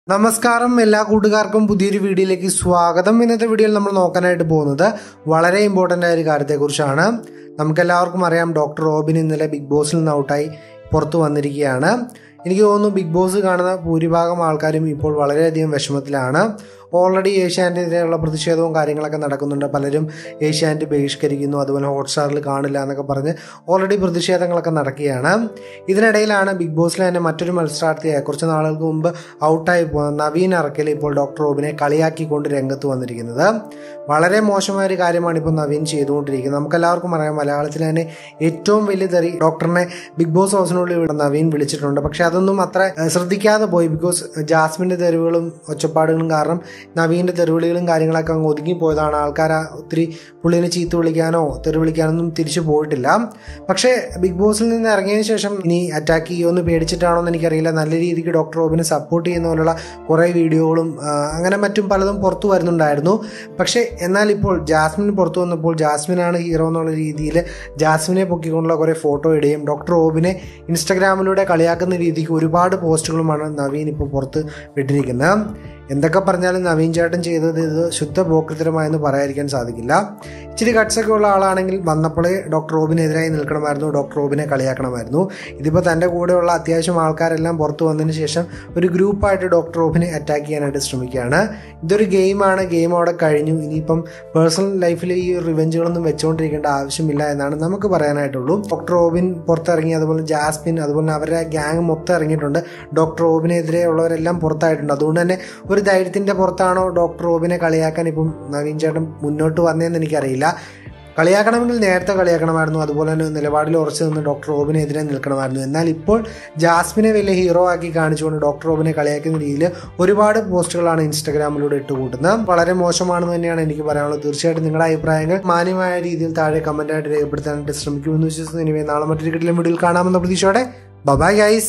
നമസ്കാരം എല്ലാ കൂട്ടുകാർക്കും പുതിയൊരു വീഡിയോയിലേക്ക് സ്വാഗതം ഇന്നത്തെ വീഡിയോയിൽ നമ്മൾ നോക്കാനായിട്ട് പോകുന്നത് വളരെ ഇമ്പോർട്ടൻ്റ് ആയ ഒരു കാര്യത്തെക്കുറിച്ചാണ് നമുക്കെല്ലാവർക്കും അറിയാം ഡോക്ടർ റോബിൻ ഇന്നലെ ബിഗ് ബോസിൽ നിന്ന് ഔട്ടായി പുറത്തു വന്നിരിക്കുകയാണ് എനിക്ക് തോന്നുന്നു ബിഗ് ബോസ് കാണുന്ന ഭൂരിഭാഗം ആൾക്കാരും ഇപ്പോൾ വളരെയധികം വിഷമത്തിലാണ് ഓൾറെഡി ഏഷ്യാനെതിരെയുള്ള പ്രതിഷേധവും കാര്യങ്ങളൊക്കെ നടക്കുന്നുണ്ട് പലരും ഏഷ്യാനെറ്റ് ബഹിഷ്കരിക്കുന്നു അതുപോലെ ഹോട്ട്സ്റ്റാറിൽ കാണില്ല എന്നൊക്കെ പറഞ്ഞ് ഓൾറെഡി പ്രതിഷേധങ്ങളൊക്കെ നടക്കുകയാണ് ഇതിനിടയിലാണ് ബിഗ് ബോസിലെ തന്നെ മറ്റൊരു മത്സരാർത്ഥിയായ കുറച്ച് നാളുകൾക്ക് മുമ്പ് ഔട്ടായി പോകുന്ന നവീൻ അറക്കൽ ഇപ്പോൾ ഡോക്ടർ റോബിനെ കളിയാക്കിക്കൊണ്ട് രംഗത്ത് വന്നിരിക്കുന്നത് വളരെ മോശമായ ഒരു കാര്യമാണ് ഇപ്പോൾ നവീൻ ചെയ്തുകൊണ്ടിരിക്കുന്നത് നമുക്കെല്ലാവർക്കും അറിയാം മലയാളത്തിൽ തന്നെ ഏറ്റവും വലിയ തെറി ഡോക്ടറിനെ ബിഗ് ബോസ് ഹൗസിനുള്ളിൽ ഇവിടെ നവീൻ വിളിച്ചിട്ടുണ്ട് പക്ഷെ അതൊന്നും അത്ര ഏഹ്, ശ്രദ്ധിക്കാതെ പോയി ബിക്കോസ് ജാസ്മിൻ്റെ തെരുവുകളും ഒച്ചപ്പാടുകളും കാരണം നവീൻ്റെ തെരുവിളികളും കാര്യങ്ങളൊക്കെ അങ്ങ് ഒതുങ്ങിപ്പോയതാണ് ആൾക്കാർ ഒത്തിരി പുള്ളിനെ ചീത്ത വിളിക്കാനോ തെറി വിളിക്കാനൊന്നും തിരിച്ചു പോയിട്ടില്ല പക്ഷേ ബിഗ് ബോസിൽ നിന്ന് ഇറങ്ങിയതിന് ശേഷം ഇനി അറ്റാക്ക് ചെയ്യുമെന്ന് പേടിച്ചിട്ടാണോ എന്ന് എനിക്കറിയില്ല നല്ല രീതിക്ക് ഡോക്ടർ റോബിനെ സപ്പോർട്ട് ചെയ്യുന്ന പോലുള്ള കുറേ വീഡിയോകളും ആ, അങ്ങനെ മറ്റും പലതും പുറത്തു വരുന്നുണ്ടായിരുന്നു പക്ഷേ എന്നാൽ ഇപ്പോൾ ജാസ്മിൻ പുറത്തു വന്നപ്പോൾ ജാസ്മിനാണ് ഹീറോ എന്നുള്ള രീതിയിൽ ജാസ്മിനെ പൊക്കിക്കൊണ്ടുള്ള കുറേ ഫോട്ടോ ഇടുകയും ഡോക്ടർ റോബിനെ ഇൻസ്റ്റഗ്രാമിലൂടെ കളിയാക്കുന്ന രീതിക്ക് ഒരുപാട് പോസ്റ്റുകളുമാണ് നവീൻ ഇപ്പോൾ പുറത്ത് വിട്ടിരിക്കുന്നത് എന്തൊക്കെ പറഞ്ഞാലും നവീൻ ചേട്ടൻ ചെയ്തത് ഇത് ശുദ്ധ പോക്കൃത്തരമായെന്ന് പറയാതിരിക്കാൻ സാധിക്കില്ല ഇച്ചിരി കട്ട്സൊക്കെ ഉള്ള ആളാണെങ്കിൽ വന്നപ്പോഴേ ഡോക്ടർ റോബിനെതിരായി നിൽക്കണമായിരുന്നു ഡോക്ടർ റോബിനെ കളിയാക്കണമായിരുന്നു ഇതിപ്പോൾ തൻ്റെ കൂടെയുള്ള അത്യാവശ്യം ആൾക്കാരെല്ലാം പുറത്തു വന്നതിന് ശേഷം ഒരു ഗ്രൂപ്പായിട്ട് ഡോക്ടർ റോബിനെ അറ്റാക്ക് ചെയ്യാനായിട്ട് ശ്രമിക്കുകയാണ് ഇതൊരു ഗെയിമാണ് ഗെയിം അവിടെ കഴിഞ്ഞു ഇനിയിപ്പം പേഴ്സണൽ ലൈഫിൽ ഈ റിവെഞ്ചുകളൊന്നും വെച്ചുകൊണ്ടിരിക്കേണ്ട ആവശ്യമില്ല എന്നാണ് നമുക്ക് പറയാനായിട്ടുള്ളൂ ഡോക്ടർ റോബിൻ പുറത്തിറങ്ങി അതുപോലെ ജാസ്മിൻ അതുപോലെ അവരുടെ ഗ്യാങ് മൊത്തം ഇറങ്ങിയിട്ടുണ്ട് ഡോക്ടർ റോബിനെതിരെ ഉള്ളവരെല്ലാം പുറത്തായിട്ടുണ്ട് അതുകൊണ്ട് തന്നെ ഒരു ധൈര്യത്തിൻ്റെ പുറത്താണോ ഡോക്ടർ റോബിനെ കളിയാക്കാൻ ഇപ്പം നവീൻ ചേട്ടൻ മുന്നോട്ട് വന്നതെന്ന് എനിക്കറിയില്ല കളിയാക്കണമെങ്കിൽ നേരത്തെ കളിയാക്കണമായിരുന്നു അതുപോലെ തന്നെ നിലപാടിൽ ഉറച്ചു നിന്ന് ഡോക്ടർ റോബിനെതിരെ നിൽക്കണമായിരുന്നു എന്നാൽ ഇപ്പോൾ ജാസ്മിനെ വലിയ ഹീറോ ആക്കി കാണിച്ചുകൊണ്ട് ഡോക്ടർ റോബിനെ കളിയാക്കുന്ന രീതിയിൽ ഒരുപാട് പോസ്റ്റുകളാണ് ഇൻസ്റ്റാഗ്രാമിലൂടെ ഇട്ടുകൂട്ടുന്നത് വളരെ മോശമാണെന്ന് തന്നെയാണ് എനിക്ക് പറയാനുള്ളത് തീർച്ചയായിട്ടും നിങ്ങളുടെ അഭിപ്രായങ്ങൾ മാന്യമായ രീതിയിൽ താഴെ കമന്റായിട്ട് രേഖപ്പെടുത്താനായിട്ട് ശ്രമിക്കുമെന്ന് വിശ്വസിക്കുന്നു ഇനി നാളെ മറ്റൊരു കിട്ടിലും വീഡിയോയിൽ കാണാമെന്ന പ്രതീക്ഷയോടെ ബബായ് ഗൈസ്